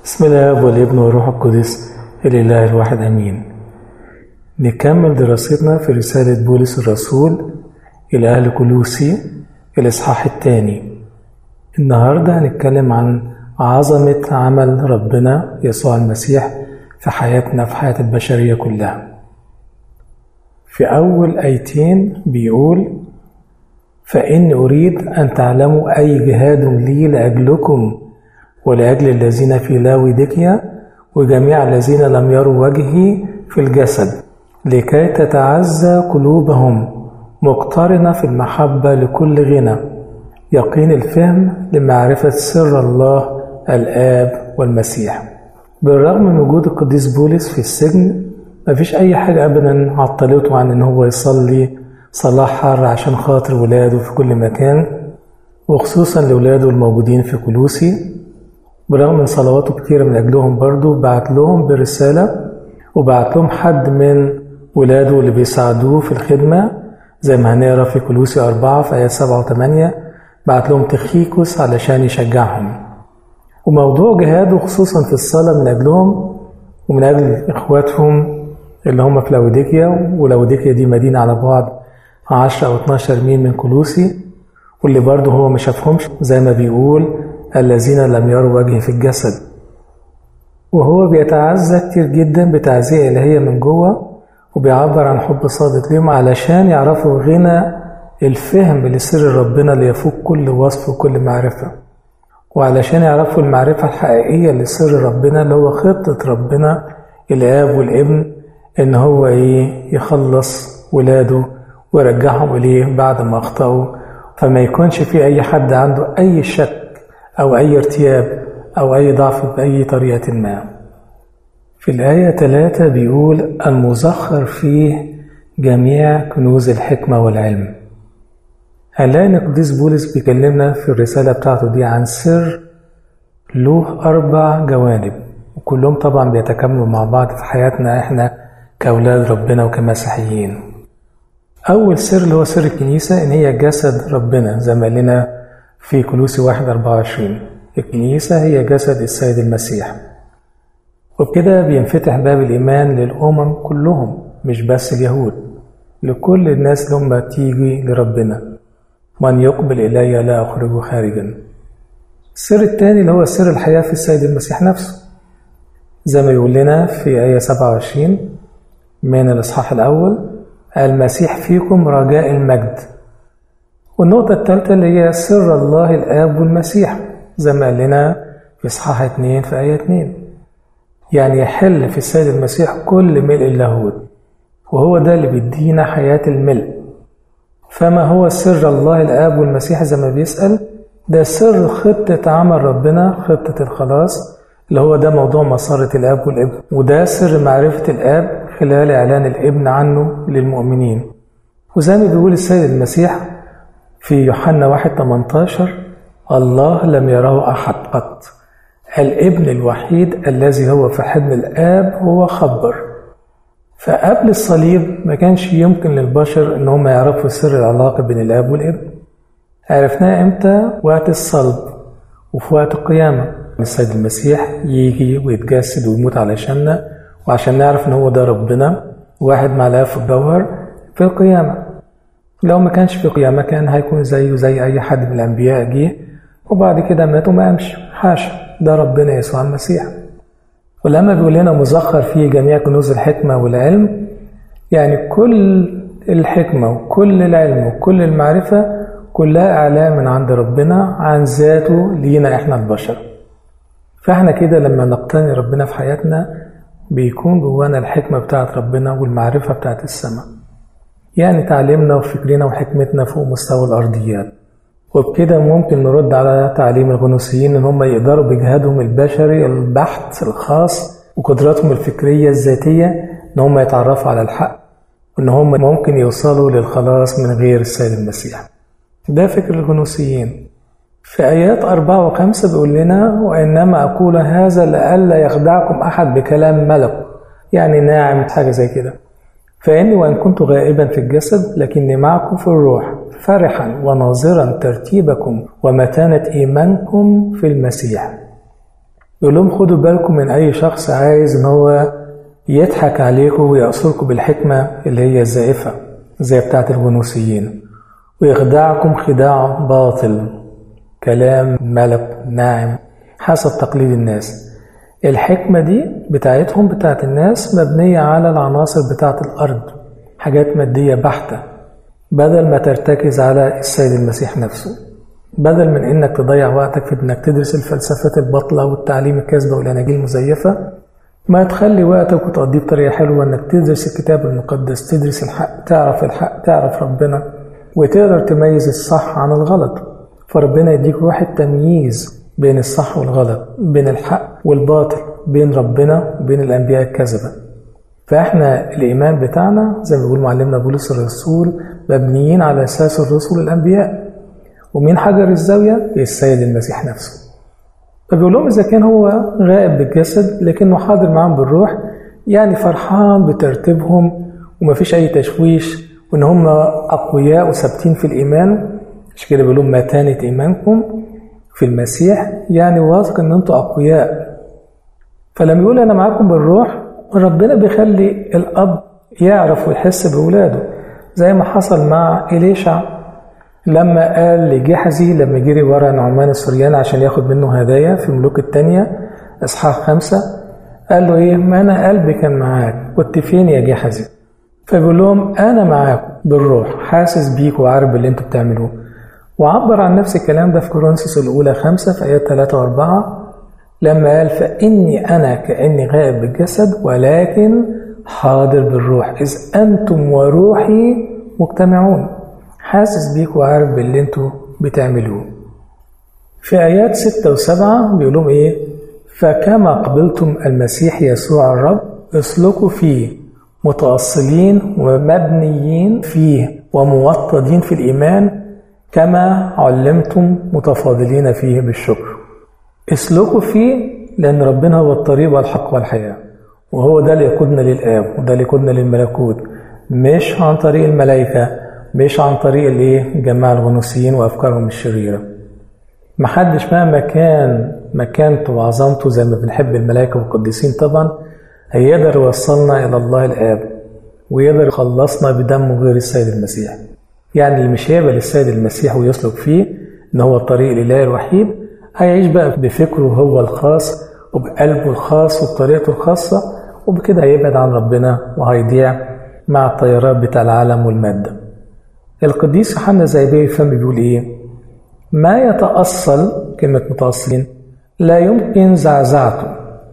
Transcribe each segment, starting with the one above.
بسم الله والابن والروح القدس الإله الواحد أمين نكمل دراستنا في رسالة بولس الرسول إلى أهل كلوسي الإصحاح الثاني النهاردة هنتكلم عن عظمة عمل ربنا يسوع المسيح في حياتنا في حياة البشرية كلها في أول آيتين بيقول فإني أريد أن تعلموا أي جهاد لي لأجلكم ولأجل الذين في لاويديكيا وجميع الذين لم يروا وجهي في الجسد لكي تتعزى قلوبهم مقترنة في المحبة لكل غنى يقين الفهم لمعرفة سر الله الآب والمسيح بالرغم من وجود القديس بولس في السجن مفيش أي حاجة أبدا عطلته عن إن هو يصلي صلاة حار عشان خاطر ولاده في كل مكان وخصوصا لولاده الموجودين في كلوسي برغم من صلواته كتيرة من أجلهم برضو بعت لهم برسالة وبعت لهم حد من ولاده اللي بيساعدوه في الخدمة زي ما هنقرا في كلوسي أربعة في آيات سبعة وثمانية بعت لهم تخيكوس علشان يشجعهم وموضوع جهاده خصوصا في الصلاة من أجلهم ومن أجل إخواتهم اللي هم في لاوديكيا ولاوديكيا دي مدينة على بعد 10 أو 12 ميل من كلوسي واللي برضه هو ما شافهمش زي ما بيقول الذين لم يروا وجهي في الجسد وهو بيتعزى كتير جدا بتعزية إلهية من جوه وبيعبر عن حب صادق ليهم علشان يعرفوا غنى الفهم لسر ربنا اللي يفوق كل وصف وكل معرفة وعلشان يعرفوا المعرفة الحقيقية لسر ربنا اللي هو خطة ربنا الآب والابن إن هو إيه يخلص ولاده ويرجعهم إليه بعد ما أخطأوا فما يكونش في أي حد عنده أي شك أو أي ارتياب أو أي ضعف بأي طريقة ما في الآية ثلاثة بيقول المزخر فيه جميع كنوز الحكمة والعلم هنلاقي إن القديس بولس بيكلمنا في الرسالة بتاعته دي عن سر له أربع جوانب وكلهم طبعا بيتكاملوا مع بعض في حياتنا إحنا كأولاد ربنا وكمسيحيين أول سر اللي هو سر الكنيسة إن هي جسد ربنا زي ما لنا في كلوسي واحد أربعة وعشرين الكنيسة هي جسد السيد المسيح وبكده بينفتح باب الإيمان للأمم كلهم مش بس اليهود لكل الناس لما تيجي لربنا من يقبل إلي لا أخرجه خارجا السر الثاني اللي هو سر الحياة في السيد المسيح نفسه زي ما يقول لنا في آية 27 من الإصحاح الأول المسيح فيكم رجاء المجد والنقطة الثالثة اللي هي سر الله الآب والمسيح زي ما قال لنا في إصحاح 2 في آية 2 يعني يحل في السيد المسيح كل ملء اللاهوت وهو ده اللي بيدينا حياة الملء فما هو سر الله الآب والمسيح زي ما بيسأل ده سر خطة عمل ربنا خطة الخلاص اللي هو ده موضوع مسارة الآب والابن وده سر معرفة الآب خلال إعلان الابن عنه للمؤمنين وزي ما بيقول السيد المسيح في يوحنا 1 18 الله لم يره أحد قط الابن الوحيد الذي هو في حضن الآب هو خبر فقبل الصليب ما كانش يمكن للبشر ان هم يعرفوا سر العلاقة بين الآب والابن عرفناها امتى وقت الصلب وفي وقت القيامة السيد المسيح يجي ويتجسد ويموت علشاننا وعشان نعرف ان هو ده ربنا واحد مع الآب في الجوهر في القيامة لو ما كانش في قيامة كان هيكون زيه زي أي حد من الأنبياء جه وبعد كده مات وما قامش حاشا ده ربنا يسوع المسيح ولما بيقول لنا مزخر فيه جميع كنوز الحكمة والعلم يعني كل الحكمة وكل العلم وكل المعرفة كلها إعلام من عند ربنا عن ذاته لينا إحنا البشر فإحنا كده لما نقتني ربنا في حياتنا بيكون جوانا الحكمة بتاعت ربنا والمعرفة بتاعت السماء يعني تعليمنا وفكرنا وحكمتنا فوق مستوى الأرضيات وبكده ممكن نرد على تعليم الغنوصيين إن هم يقدروا بجهادهم البشري البحث الخاص وقدراتهم الفكرية الذاتية إن هم يتعرفوا على الحق وإن هم ممكن يوصلوا للخلاص من غير السيد المسيح ده فكر الغنوصيين في آيات أربعة وخمسة بيقول لنا وإنما أقول هذا لئلا يخدعكم أحد بكلام ملك يعني ناعم حاجة زي كده فإني وإن كنت غائبا في الجسد لكني معكم في الروح فرحا وناظرا ترتيبكم ومتانة إيمانكم في المسيح يقول لهم خدوا بالكم من أي شخص عايز إن هو يضحك عليكم ويأسركم بالحكمة اللي هي الزائفة زي بتاعة الغنوسيين ويخدعكم خداع باطل كلام ملك ناعم حسب تقليد الناس الحكمة دي بتاعتهم بتاعت الناس مبنية على العناصر بتاعت الأرض حاجات مادية بحتة بدل ما ترتكز على السيد المسيح نفسه بدل من انك تضيع وقتك في انك تدرس الفلسفات الباطلة والتعليم الكاذبة والاناجيل المزيفة ما تخلي وقتك وتقضيه بطريقة حلوة انك تدرس الكتاب المقدس تدرس الحق تعرف الحق تعرف ربنا وتقدر تميز الصح عن الغلط فربنا يديك روح التمييز بين الصح والغلط بين الحق والباطل بين ربنا وبين الأنبياء الكذبة فإحنا الإيمان بتاعنا زي ما بيقول معلمنا بولس الرسول مبنيين على أساس الرسل الأنبياء ومين حجر الزاوية؟ السيد المسيح نفسه فبيقول لهم إذا كان هو غائب بالجسد لكنه حاضر معاهم بالروح يعني فرحان بترتيبهم ومفيش أي تشويش وإن هم أقوياء وثابتين في الإيمان مش كده بيقول لهم متانة إيمانكم في المسيح يعني واثق إن أنتوا أقوياء فلما يقول أنا معاكم بالروح ربنا بيخلي الأب يعرف ويحس بأولاده زي ما حصل مع إليشع لما قال لجحزي لما جري ورا نعمان السريان عشان ياخد منه هدايا في ملوك التانية إصحاح خمسة قال له إيه ما أنا قلبي كان معاك كنت فين يا جحزي فبيقول لهم أنا معاكم بالروح حاسس بيك وعارف باللي أنتوا بتعملوه وعبر عن نفس الكلام ده في كورنثوس الأولى خمسة في آيات ثلاثة وأربعة لما قال فإني أنا كأني غائب بالجسد ولكن حاضر بالروح إذ أنتم وروحي مجتمعون حاسس بيك وعارف باللي انتوا بتعملوه في آيات ستة وسبعة بيقولوا إيه فكما قبلتم المسيح يسوع الرب اسلكوا فيه متأصلين ومبنيين فيه وموطدين في الإيمان كما علمتم متفاضلين فيه بالشكر اسلكوا فيه لأن ربنا هو الطريق والحق والحياة وهو ده اللي يقودنا للآب وده اللي يقودنا للملكوت مش عن طريق الملائكة مش عن طريق الايه جماعة الغنوصيين وأفكارهم الشريرة محدش مهما كان مكانته وعظمته زي ما بنحب الملائكة والقديسين طبعا هيقدر يوصلنا إلى الله الآب ويقدر يخلصنا بدمه غير السيد المسيح يعني اللي مش هيقبل السيد المسيح ويسلك فيه إن هو الطريق الإلهي الوحيد هيعيش بقى بفكره هو الخاص وبقلبه الخاص وبطريقته الخاصة وبكده هيبعد عن ربنا وهيضيع مع التيارات بتاع العالم والمادة القديس يوحنا زيبي فهم بيقول إيه ما يتأصل كلمة متأصلين لا يمكن زعزعته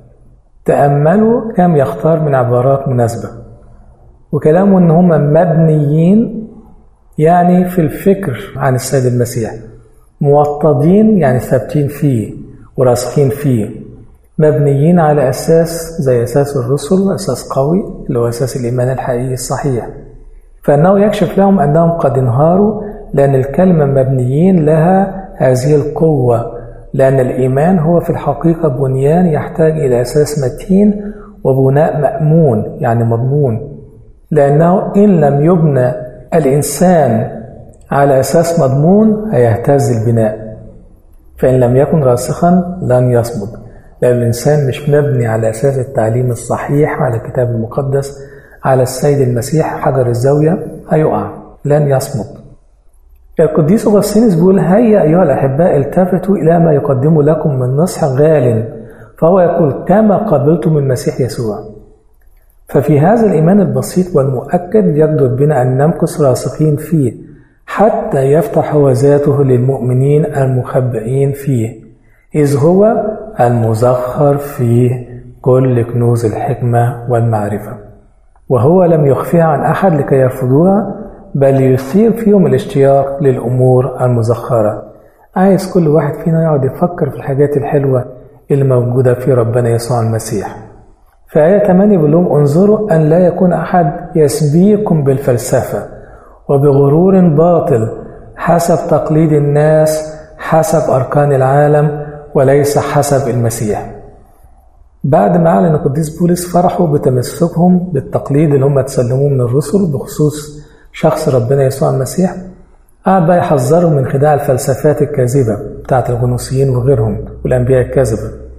تأملوا كم يختار من عبارات مناسبة وكلامه إن هم مبنيين يعني في الفكر عن السيد المسيح موطدين يعني ثابتين فيه وراسخين فيه مبنيين على أساس زي أساس الرسل أساس قوي اللي هو أساس الإيمان الحقيقي الصحيح فإنه يكشف لهم أنهم قد انهاروا لأن الكلمة مبنيين لها هذه القوة لأن الإيمان هو في الحقيقة بنيان يحتاج إلى أساس متين وبناء مأمون يعني مضمون لأنه إن لم يبنى الإنسان على أساس مضمون هيهتز البناء فإن لم يكن راسخا لن يصمد لأن الإنسان مش مبني على أساس التعليم الصحيح على الكتاب المقدس على السيد المسيح حجر الزاوية هيقع لن يصمد القديس أغسطينوس بيقول هيا أيها الأحباء التفتوا إلى ما يقدم لكم من نصح غال فهو يقول كما قبلتم المسيح يسوع ففي هذا الإيمان البسيط والمؤكد يقدر بنا أن نمكث راسخين فيه حتى يفتح هو ذاته للمؤمنين المخبئين فيه إذ هو المزخر فيه كل كنوز الحكمة والمعرفة وهو لم يخفيها عن أحد لكي يرفضوها بل يثير فيهم الاشتياق للأمور المزخرة عايز كل واحد فينا يقعد يفكر في الحاجات الحلوة اللي موجودة في ربنا يسوع المسيح في آية 8 بيقول لهم انظروا أن لا يكون أحد يسبيكم بالفلسفة وبغرور باطل حسب تقليد الناس حسب أركان العالم وليس حسب المسيح بعد ما أعلن القديس بولس فرحوا بتمسكهم بالتقليد اللي هم تسلموه من الرسل بخصوص شخص ربنا يسوع المسيح قعد بقى يحذرهم من خداع الفلسفات الكاذبة بتاعت الغنوصيين وغيرهم والأنبياء الكاذبة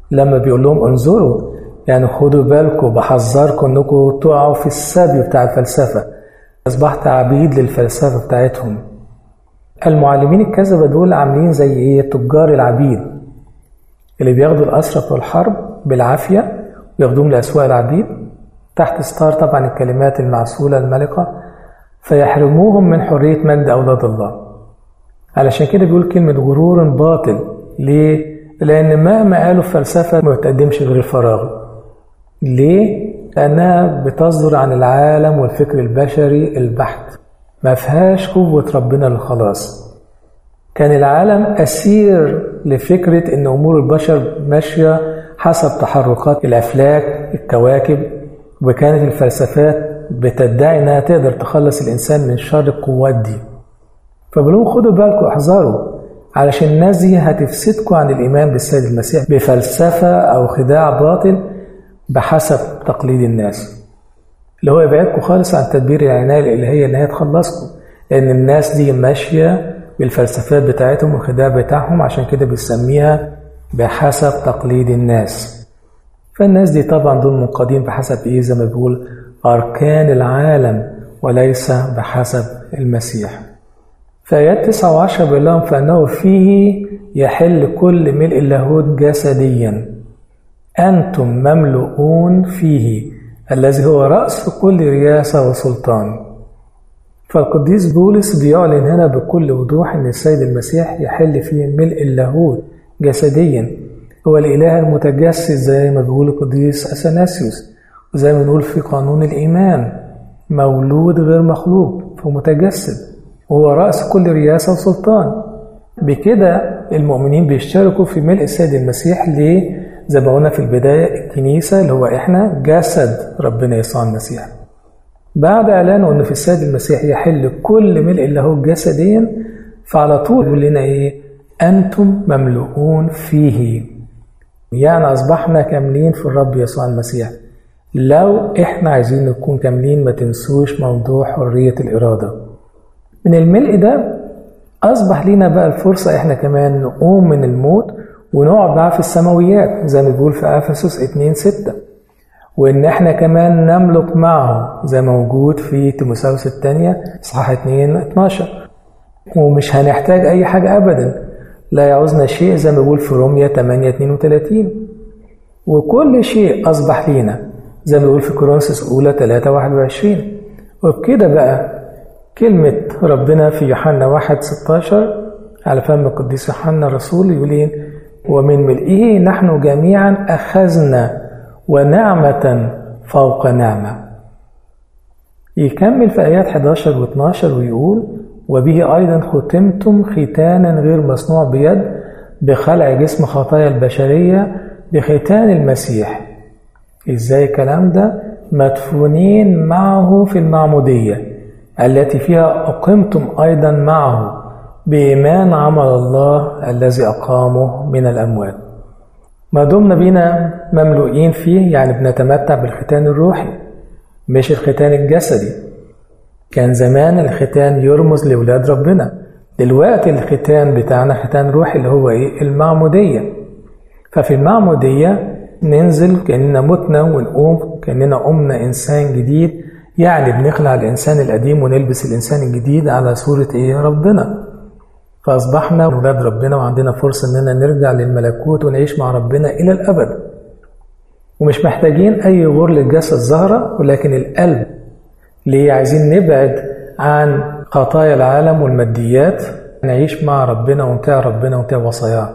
لما بيقول لهم انظروا يعني خدوا بالكم بحذركم انكم تقعوا في السبي بتاع الفلسفة اصبحت عبيد للفلسفة بتاعتهم المعلمين الكذبة دول عاملين زي ايه تجار العبيد اللي بياخدوا الأسرى بتوع الحرب بالعافية وياخدوهم لأسواق العبيد تحت ستار طبعا الكلمات المعسولة الملقة فيحرموهم من حرية مجد أولاد الله علشان كده بيقول كلمة غرور باطل ليه؟ لأن مهما قالوا في فلسفة ما بتقدمش غير الفراغ ليه؟ لأنها بتصدر عن العالم والفكر البشري البحت ما فيهاش قوة ربنا للخلاص كان العالم أسير لفكرة إن أمور البشر ماشية حسب تحركات الأفلاك الكواكب وكانت الفلسفات بتدعي إنها تقدر تخلص الإنسان من شر القوات دي فبقول خدوا بالكم احذروا علشان الناس دي هتفسدكم عن الإيمان بالسيد المسيح بفلسفة أو خداع باطل بحسب تقليد الناس اللي هو يبعدكم خالص عن تدبير العناية الإلهية اللي هي تخلصكم لأن الناس دي ماشية بالفلسفات بتاعتهم والخداع بتاعهم عشان كده بنسميها بحسب تقليد الناس فالناس دي طبعا دول منقادين بحسب ايه زي ما بيقول أركان العالم وليس بحسب المسيح فآيات 9 وعشرة بيقول لهم فأنه فيه يحل كل ملء اللاهوت جسديا أنتم مملؤون فيه الذي هو رأس كل رياسة وسلطان فالقديس بولس بيعلن هنا بكل وضوح أن السيد المسيح يحل فيه ملء اللاهوت جسديا هو الإله المتجسد زي ما بيقول القديس أثناسيوس وزي ما بنقول في قانون الإيمان مولود غير مخلوق فمتجسد وهو رأس كل رياسة وسلطان بكده المؤمنين بيشتركوا في ملء السيد المسيح ليه؟ زي ما قلنا في البداية الكنيسة اللي هو إحنا جسد ربنا يسوع المسيح بعد إعلانه إن في السيد المسيح يحل كل ملء له جسديا فعلى طول يقول لنا إيه؟ أنتم مملؤون فيه يعني أصبحنا كاملين في الرب يسوع المسيح لو إحنا عايزين نكون كاملين ما تنسوش موضوع حرية الإرادة من الملء ده أصبح لنا بقى الفرصة إحنا كمان نقوم من الموت ونقعد بقى في السماويات زي ما بيقول في أفسس 2 6 وإن إحنا كمان نملك معه زي ما موجود في تيموثاوس الثانية إصحاح 2 12 ومش هنحتاج أي حاجة أبدا لا يعوزنا شيء زي ما بيقول في روميا 8 32 وكل شيء أصبح لينا زي ما بيقول في كورنثوس أولى 3 21 وبكده بقى كلمة ربنا في يوحنا 1 16 على فم القديس يوحنا الرسول يقول ايه ومن ملئه نحن جميعا أخذنا ونعمة فوق نعمة يكمل في آيات 11 و 12 ويقول وبه أيضا ختمتم ختانا غير مصنوع بيد بخلع جسم خطايا البشرية بختان المسيح إزاي الكلام ده مدفونين معه في المعمودية التي فيها أقمتم أيضا معه بإيمان عمل الله الذي أقامه من الأموات ما دمنا بينا مملوئين فيه يعني بنتمتع بالختان الروحي مش الختان الجسدي كان زمان الختان يرمز لولاد ربنا دلوقتي الختان بتاعنا ختان روحي اللي هو ايه المعمودية ففي المعمودية ننزل كأننا متنا ونقوم كأننا قمنا إنسان جديد يعني بنخلع الإنسان القديم ونلبس الإنسان الجديد على صورة إيه ربنا فأصبحنا ولاد ربنا وعندنا فرصة إننا نرجع للملكوت ونعيش مع ربنا إلى الأبد ومش محتاجين أي غر للجسد زهرة ولكن القلب ليه عايزين نبعد عن خطايا العالم والماديات نعيش مع ربنا ونطيع ربنا ونطيع وصاياه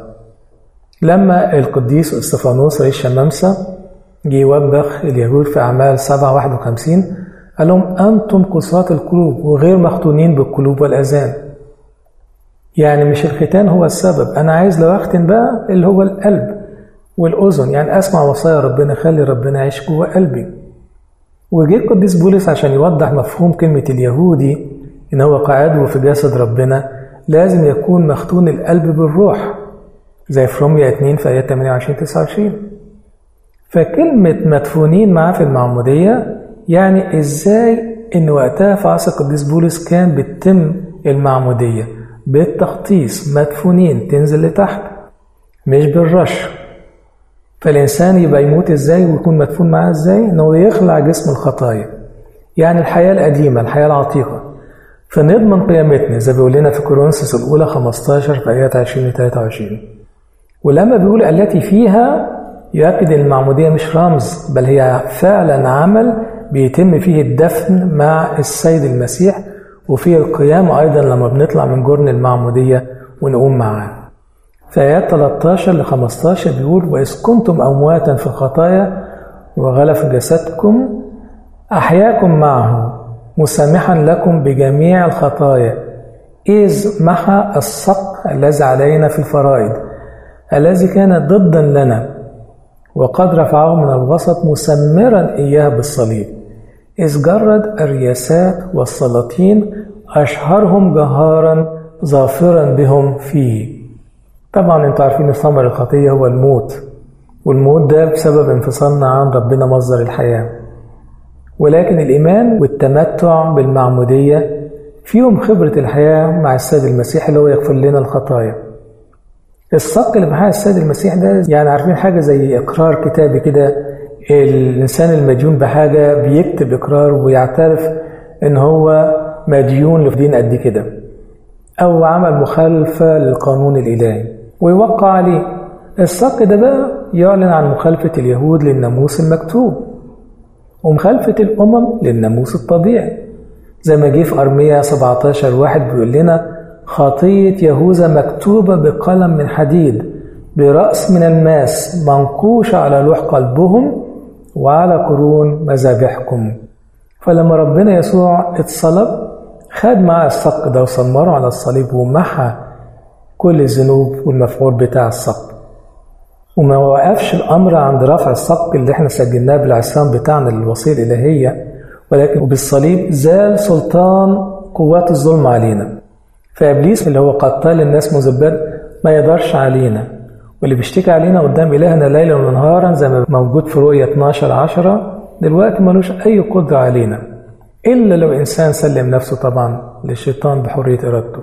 لما القديس استفانوس رئيس شمامسة جه يوبخ اليهود في أعمال 7 51 قال لهم أنتم قساة القلوب وغير مختونين بالقلوب والأذان يعني مش الختان هو السبب أنا عايز لو أختن بقى اللي هو القلب والأذن يعني أسمع وصايا ربنا خلي ربنا يعيش جوه قلبي وجه القديس بولس عشان يوضح مفهوم كلمة اليهودي إن هو قاعد في جسد ربنا لازم يكون مختون القلب بالروح زي في روميا 2 في آيات 28 29 فكلمة مدفونين معاه في المعمودية يعني إزاي إن وقتها في عصر القديس بولس كان بتتم المعمودية بالتخطيص مدفونين تنزل لتحت مش بالرش فالإنسان يبقى يموت إزاي ويكون مدفون معاه إزاي إنه يخلع جسم الخطايا يعني الحياة القديمة الحياة العتيقة فنضمن قيامتنا زي بيقول لنا في كورنثوس الأولى 15 في آيات 20 ل 23 ولما بيقول التي فيها يؤكد ان المعمودية مش رمز بل هي فعلا عمل بيتم فيه الدفن مع السيد المسيح وفيه القيامة أيضا لما بنطلع من جرن المعمودية ونقوم معاه في آيات 13 ل 15 بيقول وإذ كنتم أمواتا في الخطايا وغلف جسدكم أحياكم معه مسامحا لكم بجميع الخطايا إذ محى الصق الذي علينا في الفرائض الذي كان ضدا لنا وقد رفعه من الوسط مسمرا إياه بالصليب إذ جرد الرياسات والسلاطين أشهرهم جهارا ظافرا بهم فيه طبعا انتوا عارفين ثمر الخطية هو الموت والموت ده بسبب انفصالنا عن ربنا مصدر الحياة ولكن الإيمان والتمتع بالمعمودية فيهم خبرة الحياة مع السيد المسيح اللي هو يغفر لنا الخطايا الصك اللي معاه السيد المسيح ده يعني عارفين حاجة زي إقرار كتابي كده الإنسان المديون بحاجة بيكتب إقرار ويعترف إن هو مديون لدين قد كده أو عمل مخالفة للقانون الإلهي ويوقع عليه الصك ده بقى يعلن عن مخالفة اليهود للناموس المكتوب ومخالفة الأمم للناموس الطبيعي زي ما جه في أرمية 17 واحد بيقول لنا خطية يهوذا مكتوبة بقلم من حديد برأس من الماس منقوشة على لوح قلبهم وعلى قرون مذابحكم فلما ربنا يسوع اتصلب خد معاه الصق ده وسمره على الصليب ومحى كل الذنوب والمفعول بتاع الصق وما وقفش الأمر عند رفع الصق اللي احنا سجلناه بالعصيان بتاعنا للوصية الإلهية ولكن بالصليب زال سلطان قوات الظلم علينا فإبليس اللي هو قتال الناس مذبذب ما يقدرش علينا واللي بيشتكي علينا قدام إلهنا ليلا ونهارا زي ما موجود في رؤية 12 10 دلوقتي ملوش أي قدرة علينا إلا لو إنسان سلم نفسه طبعا للشيطان بحرية إرادته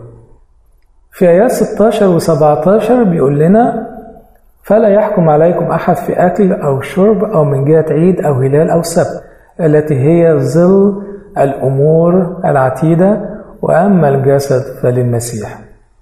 في آيات 16 و17 بيقول لنا فلا يحكم عليكم أحد في أكل أو شرب أو من جهة عيد أو هلال أو سبت التي هي ظل الأمور العتيدة وأما الجسد فللمسيح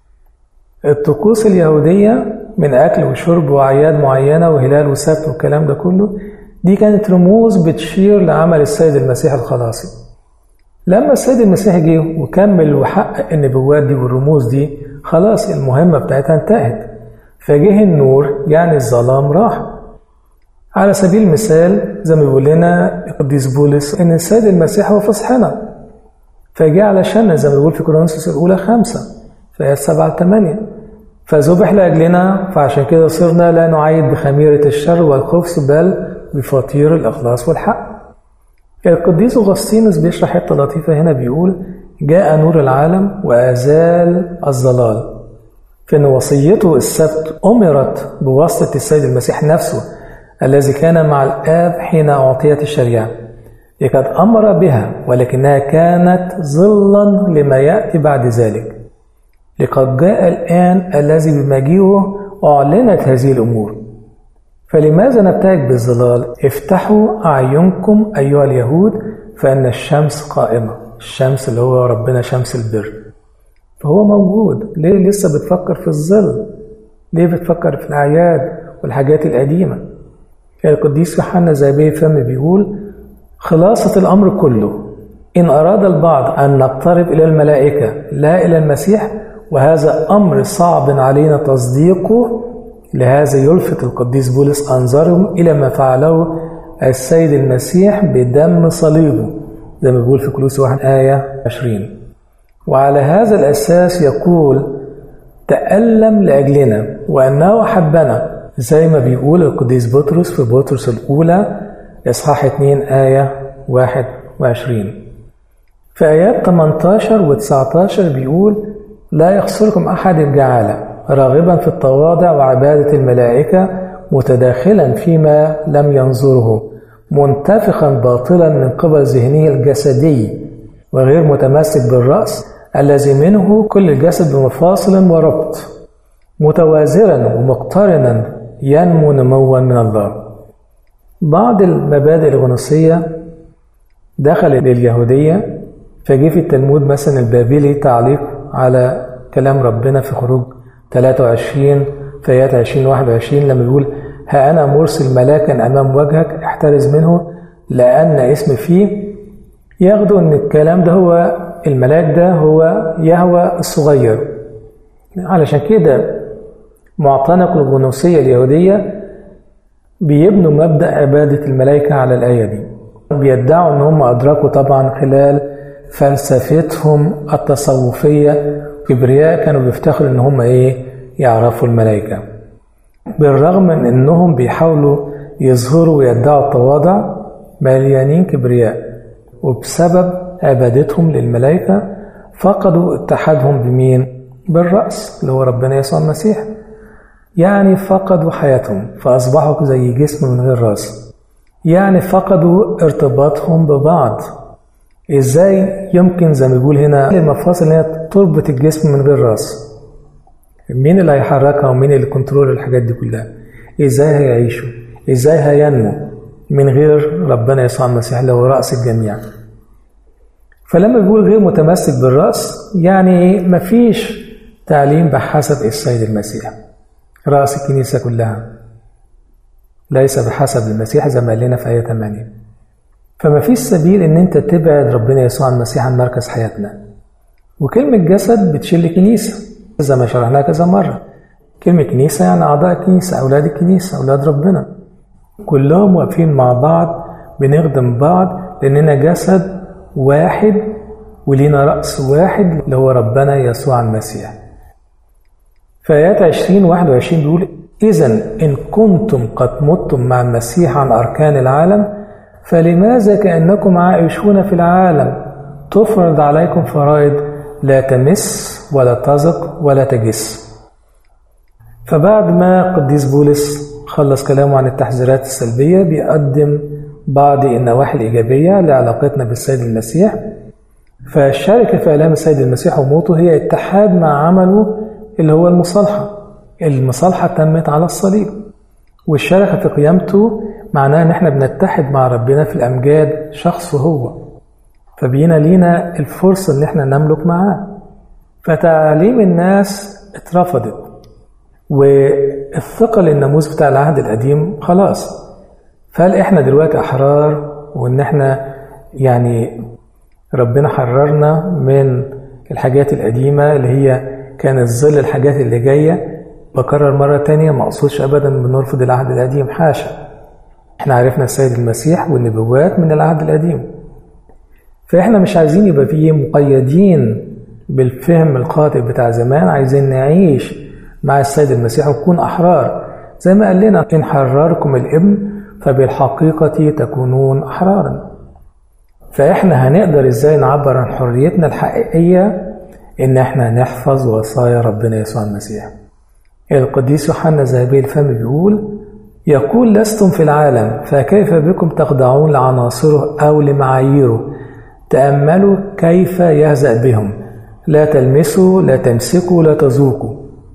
الطقوس اليهودية من أكل وشرب وأعياد معينة وهلال وسبت والكلام ده كله دي كانت رموز بتشير لعمل السيد المسيح الخلاصي لما السيد المسيح جه وكمل وحقق النبوات دي والرموز دي خلاص المهمة بتاعتها انتهت فجه النور يعني الظلام راح على سبيل المثال زي ما بيقول لنا القديس بولس ان السيد المسيح هو فصحنا فجاء علشان زي ما بيقول في كورنثوس الاولى خمسة في آيات سبعة ثمانية فذبح لأجلنا فعشان كده صرنا لا نعيد بخميرة الشر والخبث بل بفطير الإخلاص والحق القديس أغسطينوس بيشرح حتة لطيفة هنا بيقول جاء نور العالم وأزال الظلال في أن وصيته السبت أمرت بواسطة السيد المسيح نفسه الذي كان مع الآب حين أعطيت الشريعة لقد أمر بها ولكنها كانت ظلا لما يأتي بعد ذلك لقد جاء الآن الذي بمجيئه أعلنت هذه الأمور فلماذا نبتهج بالظلال افتحوا أعينكم أيها اليهود فإن الشمس قائمة الشمس اللي هو ربنا شمس البر فهو موجود ليه لسه بتفكر في الظل ليه بتفكر في الأعياد والحاجات القديمة القديس يوحنا زي فم بيقول خلاصة الأمر كله إن أراد البعض أن نقترب إلى الملائكة لا إلى المسيح وهذا أمر صعب علينا تصديقه لهذا يلفت القديس بولس أنظارهم إلى ما فعله السيد المسيح بدم صليبه زي ما بيقول في كلوس واحد آية 20 وعلى هذا الأساس يقول تألم لأجلنا وأنه أحبنا زي ما بيقول القديس بطرس في بطرس الأولى إصحاح 2 آية 21 في آيات 18 و 19 بيقول لا يخسركم أحد الجعالة راغبا في التواضع وعبادة الملائكة متداخلا فيما لم ينظره منتفخا باطلا من قبل ذهنه الجسدي وغير متمسك بالرأس الذي منه كل الجسد بمفاصل وربط متوازرا ومقترنا ينمو نموا من الله بعض المبادئ الغنوصية دخلت لليهودية فجه في التلمود مثلا البابلي تعليق على كلام ربنا في خروج 23 في آيات 20 21 لما بيقول ها أنا مرسل ملاكا أمام وجهك احترز منه لأن اسم فيه ياخدوا إن الكلام ده هو الملاك ده هو يهوى الصغير علشان كده معتنق الغنوصية اليهودية بيبنوا مبدأ عبادة الملائكة على الآية دي بيدعوا إن هم أدركوا طبعا خلال فلسفتهم التصوفية كبرياء كانوا بيفتخروا إن هم إيه يعرفوا الملائكة بالرغم من إنهم بيحاولوا يظهروا ويدعوا التواضع مليانين كبرياء وبسبب عبادتهم للملائكة فقدوا اتحادهم بمين؟ بالرأس اللي هو ربنا يسوع المسيح يعني فقدوا حياتهم فأصبحوا زي جسم من غير رأس يعني فقدوا ارتباطهم ببعض ازاي يمكن زي ما بيقول هنا المفاصل ان هي تربط الجسم من غير راس مين اللي هيحركها ومين اللي كنترول الحاجات دي كلها ازاي هيعيشوا ازاي هينمو من غير ربنا يسوع المسيح اللي هو راس الجميع فلما بيقول غير متمسك بالراس يعني مفيش تعليم بحسب السيد المسيح راس الكنيسه كلها ليس بحسب المسيح زي ما قال لنا في ايه 8 فما فيش سبيل ان انت تبعد ربنا يسوع المسيح عن مركز حياتنا وكلمة جسد بتشيل كنيسة زي ما شرحناها كذا مرة كلمة كنيسة يعني أعضاء الكنيسة أولاد الكنيسة أولاد ربنا كلهم واقفين مع بعض بنخدم بعض لأننا جسد واحد ولينا رأس واحد اللي هو ربنا يسوع المسيح في آيات 20 21 بيقول إذا إن كنتم قد متم مع المسيح عن أركان العالم فلماذا كأنكم عائشون في العالم تفرض عليكم فرائض لا تمس ولا تزق ولا تجس فبعد ما قديس بولس خلص كلامه عن التحذيرات السلبية بيقدم بعض النواحي الإيجابية لعلاقتنا بالسيد المسيح فالشركة في آلام السيد المسيح وموته هي اتحاد مع عمله اللي هو المصالحة المصالحة تمت على الصليب والشركة في قيامته معناه ان احنا بنتحد مع ربنا في الامجاد شخصه هو فبينا لينا الفرصة ان احنا نملك معاه فتعليم الناس اترفضت والثقة للناموس بتاع العهد القديم خلاص فهل احنا دلوقتي احرار وان احنا يعني ربنا حررنا من الحاجات القديمة اللي هي كانت ظل الحاجات اللي جاية بكرر مرة تانية ما أقصدش أبدا بنرفض العهد القديم حاشا احنا عرفنا السيد المسيح والنبوات من العهد القديم فاحنا مش عايزين يبقى فيه مقيدين بالفهم الخاطئ بتاع زمان عايزين نعيش مع السيد المسيح ونكون أحرار زي ما قال لنا إن حرركم الابن فبالحقيقة تكونون أحرارا فإحنا هنقدر إزاي نعبر عن حريتنا الحقيقية إن إحنا نحفظ وصايا ربنا يسوع المسيح القديس يوحنا ذهبي الفم بيقول يقول لستم في العالم فكيف بكم تخضعون لعناصره أو لمعاييره تأملوا كيف يهزأ بهم لا تلمسوا لا تمسكوا لا تذوقوا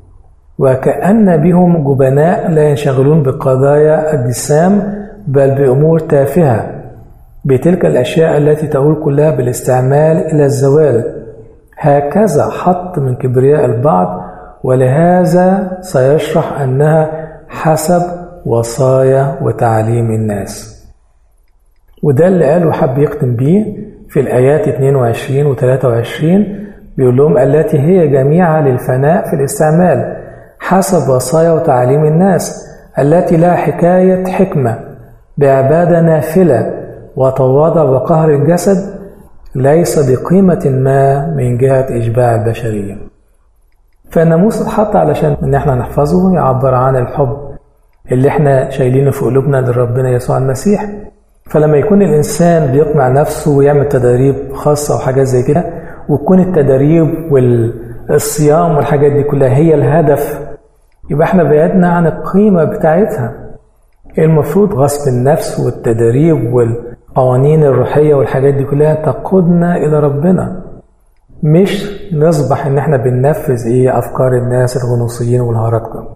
وكأن بهم جبناء لا ينشغلون بقضايا الجسام بل بأمور تافهة بتلك الأشياء التي تؤول كلها بالاستعمال إلى الزوال هكذا حط من كبرياء البعض ولهذا سيشرح أنها حسب وصايا وتعليم الناس وده اللي قاله حب يختم بيه في الآيات 22 و 23 بيقول لهم التي هي جميعها للفناء في الاستعمال حسب وصايا وتعليم الناس التي لا حكاية حكمة بعبادة نافلة وتواضع وقهر الجسد ليس بقيمة ما من جهة إشباع البشرية فالناموس اتحط علشان إن احنا نحفظه يعبر عن الحب اللي احنا شايلينه في قلوبنا لربنا يسوع المسيح فلما يكون الإنسان بيقمع نفسه ويعمل تداريب خاصة وحاجات زي كده وتكون التداريب والصيام والحاجات دي كلها هي الهدف يبقى احنا بعدنا عن القيمة بتاعتها المفروض غصب النفس والتداريب والقوانين الروحية والحاجات دي كلها تقودنا إلى ربنا مش نصبح إن احنا بننفذ إيه أفكار الناس الغنوصيين والهرطقة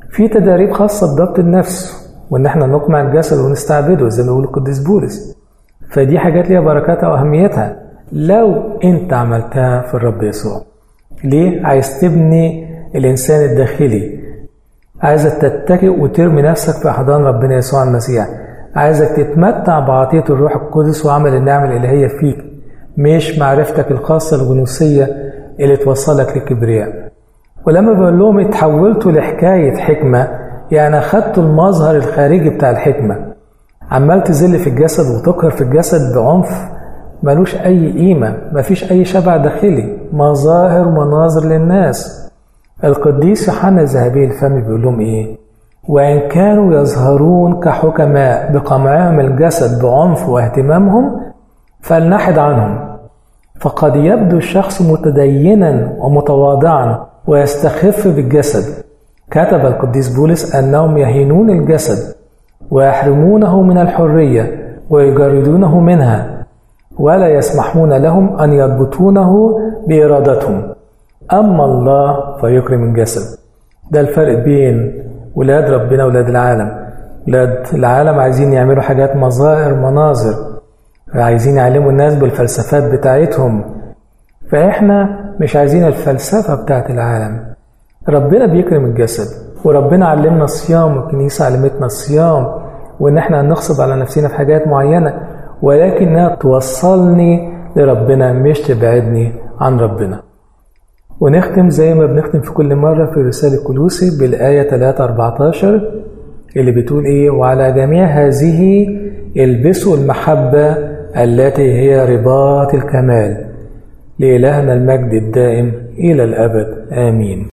في تداريب خاصة بضبط النفس وإن إحنا نقمع الجسد ونستعبده زي ما يقول القديس بولس فدي حاجات ليها بركاتها وأهميتها لو أنت عملتها في الرب يسوع ليه؟ عايز تبني الإنسان الداخلي عايزك تتكئ وترمي نفسك في أحضان ربنا يسوع المسيح عايزك تتمتع بعطية الروح القدس وعمل النعم الإلهية فيك مش معرفتك الخاصة الجنوسية اللي توصلك للكبرياء ولما بقول لهم اتحولتوا لحكاية حكمة يعني أخدتوا المظهر الخارجي بتاع الحكمة عمال تزل في الجسد وتقهر في الجسد بعنف ملوش أي قيمة مفيش أي شبع داخلي مظاهر ومناظر للناس القديس يوحنا الذهبي الفم بيقول لهم إيه وإن كانوا يظهرون كحكماء بقمعهم الجسد بعنف واهتمامهم فلنحد عنهم فقد يبدو الشخص متدينا ومتواضعا ويستخف بالجسد كتب القديس بولس أنهم يهينون الجسد ويحرمونه من الحرية ويجردونه منها ولا يسمحون لهم أن يضبطونه بإرادتهم أما الله فيكرم الجسد ده الفرق بين ولاد ربنا ولاد العالم ولاد العالم عايزين يعملوا حاجات مظاهر مناظر عايزين يعلموا الناس بالفلسفات بتاعتهم فإحنا مش عايزين الفلسفة بتاعت العالم ربنا بيكرم الجسد وربنا علمنا الصيام والكنيسة علمتنا الصيام وإن إحنا نغصب على نفسنا في حاجات معينة ولكنها توصلني لربنا مش تبعدني عن ربنا ونختم زي ما بنختم في كل مرة في رسالة كلوسي بالآية 3 14 اللي بتقول إيه وعلى جميع هذه البسوا المحبة التي هي رباط الكمال لإلهنا المجد الدائم إلى الأبد آمين